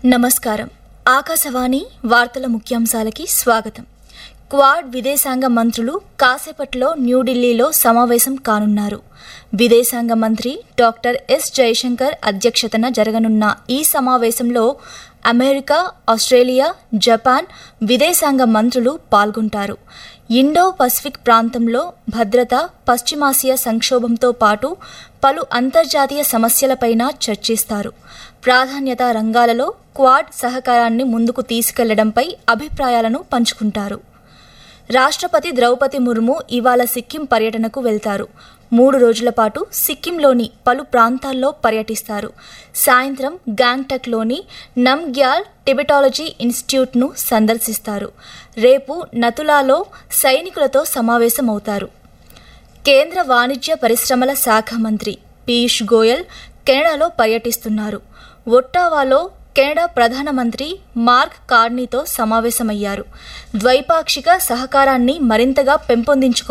నమస్కారం ఆకాశవాణి వార్తల ముఖ్యాంశాలకి స్వాగతం క్వాడ్ విదేశాంగ మంత్రులు కాసేపట్లో న్యూఢిల్లీలో సమావేశం కానున్నారు విదేశాంగ మంత్రి డాక్టర్ ఎస్ జయశంకర్ అధ్యక్షతన జరగనున్న ఈ సమావేశంలో అమెరికా ఆస్ట్రేలియా జపాన్ విదేశాంగ మంత్రులు పాల్గొంటారు ఇండో పసిఫిక్ ప్రాంతంలో భద్రత పశ్చిమాసియా సంక్షోభంతో పాటు పలు అంతర్జాతీయ సమస్యలపైన చర్చిస్తారు ప్రాధాన్యత రంగాలలో క్వాడ్ సహకారాన్ని ముందుకు తీసుకెళ్లడంపై అభిప్రాయాలను పంచుకుంటారు రాష్ట్రపతి ద్రౌపది ముర్ము ఇవాళ సిక్కిం పర్యటనకు వెళ్తారు మూడు రోజుల పాటు సిక్కింలోని పలు ప్రాంతాల్లో పర్యటిస్తారు సాయంత్రం గ్యాంగ్టక్లోని నమ్గ్యాల్ టిబెటాలజీ ఇన్స్టిట్యూట్ను సందర్శిస్తారు రేపు నతులాలో సైనికులతో సమావేశమవుతారు కేంద్ర వాణిజ్య పరిశ్రమల శాఖ మంత్రి పీయూష్ గోయల్ కెనడాలో పర్యటిస్తున్నారు ఒట్టావాలో కెనడా ప్రధానమంత్రి మార్క్ కార్నీతో సమావేశమయ్యారు ద్వైపాక్షిక సహకారాన్ని మరింతగా పెంపొందించుకో